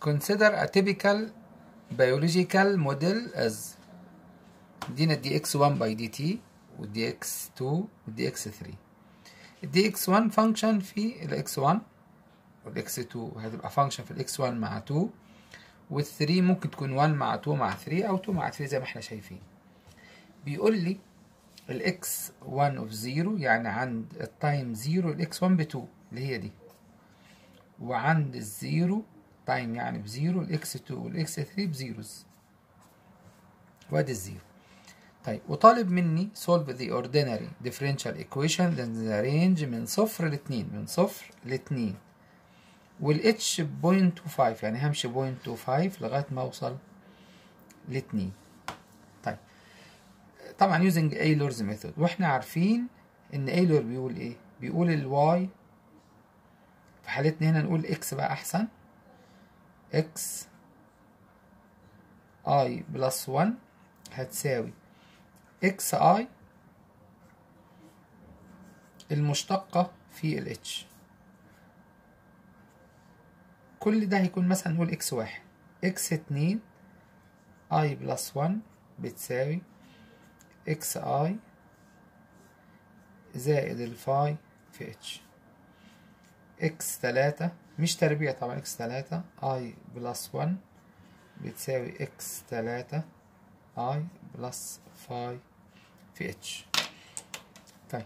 consider a typical biological model as دينا الدي اكس 1 باي دي تي والدي اكس 2 والدي اكس 3 الدي اكس 1 فانكشن في الاكس 1 والاكس 2 هتبقى فانكشن في الاكس 1 مع 2 وال3 ممكن تكون 1 مع 2 مع 3 او 2 مع 3 زي ما احنا شايفين بيقول لي الاكس 1 اوف 0 يعني عند التايم 0 الاكس 1 ب 2 اللي هي دي وعند الزيرو تايم يعني بزيرو الاكس 2 والاكس 3 بزيروز وادي الزيرو طيب وطالب مني solve the ordinary differential equation in the range من صفر لاتنين من صفر لاتنين والاتش بوينت وفايف يعني همشي بوينت وفايف لغاية ما اوصل لاتنين طيب طبعا using Euler's method واحنا عارفين ان Euler بيقول ايه بيقول الواي في حالتنا هنا نقول اكس بقى احسن اكس اي بلس 1 هتساوي اكس اي المشتقة في الاتش كل ده هيكون مثلا نقول اكس واحد اكس اتنين اي بلس 1 بتساوي اكس اي زائد الفاي في اتش اكس تلاتة مش تربيع طبعا اكس تلاتة اي بلس 1 بتساوي اكس تلاتة اي بلس فاي في اتش طيب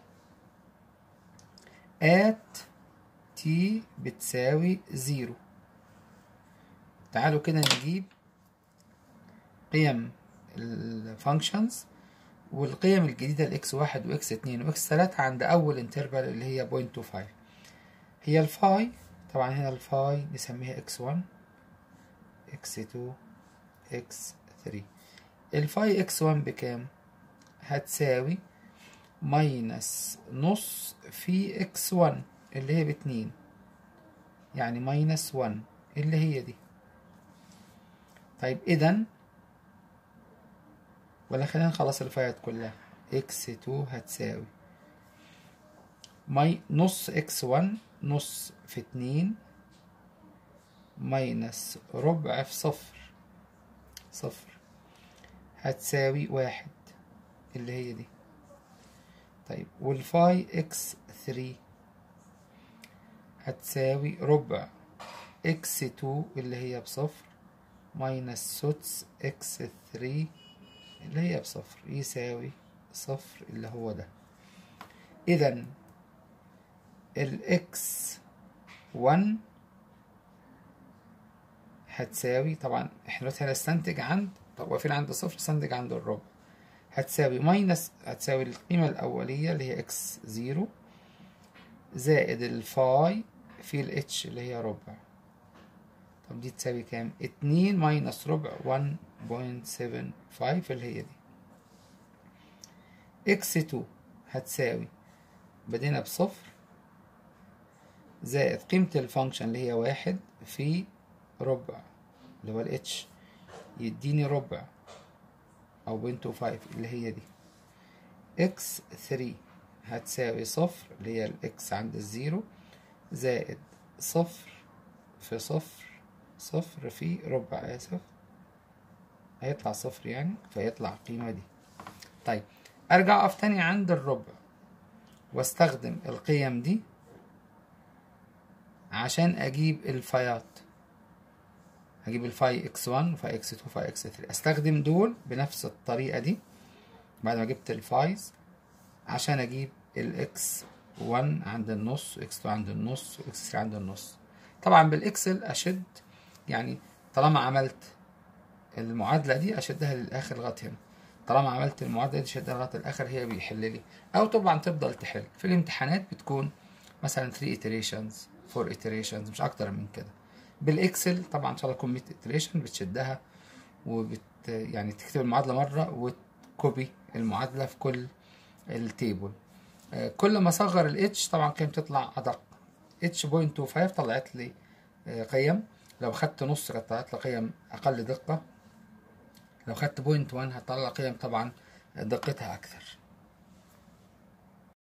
ات تي بتساوي زيرو تعالوا كده نجيب قيم الفانكشنز والقيم الجديدة الاكس واحد واكس اتنين واكس تلاتة عند أول انترفال اللي هي بوينت تو فايف هي الفاي طبعا هنا الفاي نسميها اكس ون اكس تو اكس ثري الفاي اكس ون بكام؟ هتساوي ماينس نص في اكس ون اللي هي باتنين يعني ماينس ون اللي هي دي طيب اذا ولا خلينا نخلص الفايات كلها اكس تو هتساوي ماي نص اكس ون نص في اتنين ماينس ربع في صفر صفر هتساوي واحد اللي هي دي طيب والفاي اكس ثري هتساوي ربع اكس تو اللي هي بصفر ماينس سدس اكس ثري اللي هي بصفر يساوي صفر اللي هو ده اذا الاكس 1 هتساوي طبعا احنا دلوقتي هنستنتج عند طب واقفين عند صفر استنتج عند الربع هتساوي ماينس هتساوي القيمة الأولية اللي هي اكس زيرو زائد الفاي في الاتش اللي هي ربع طب دي تساوي كام؟ اتنين ماينس ربع ون بوينت سفن فايف اللي هي دي اكس تو هتساوي بدينا بصفر زائد قيمة الفانكشن اللي هي واحد في ربع اللي هو الاتش يديني ربع أو بوينت فايف اللي هي دي اكس ثري هتساوي صفر اللي هي الاكس عند الزيرو زائد صفر في صفر صفر في ربع آسف هيطلع صفر يعني فيطلع القيمة دي طيب أرجع أقف تاني عند الربع واستخدم القيم دي عشان اجيب الفايات هجيب الفاي اكس 1 وفاي اكس 2 وفاي اكس 3 استخدم دول بنفس الطريقة دي بعد ما جبت الفايز عشان اجيب الاكس 1 عند النص واكس 2 عند النص واكس 3 عند النص طبعا بالاكسل اشد يعني طالما عملت المعادلة دي اشدها للاخر لغاية هنا طالما عملت المعادلة دي شدها لغاية الاخر هي بيحل لي او طبعا تفضل تحل في الامتحانات بتكون مثلا 3 iterations 4 iterations مش اكتر من كده بالاكسل طبعا ان شاء الله تكون 100 iteration بتشدها وبت يعني تكتب المعادله مره وتكوبي المعادله في كل التيبل كل ما صغر الاتش طبعا قيم تطلع ادق اتش بوينت 25 طلعت لي قيم لو خدت نص كانت طلعت لي قيم اقل دقه لو خدت بوينت 1 هتطلع قيم طبعا دقتها اكثر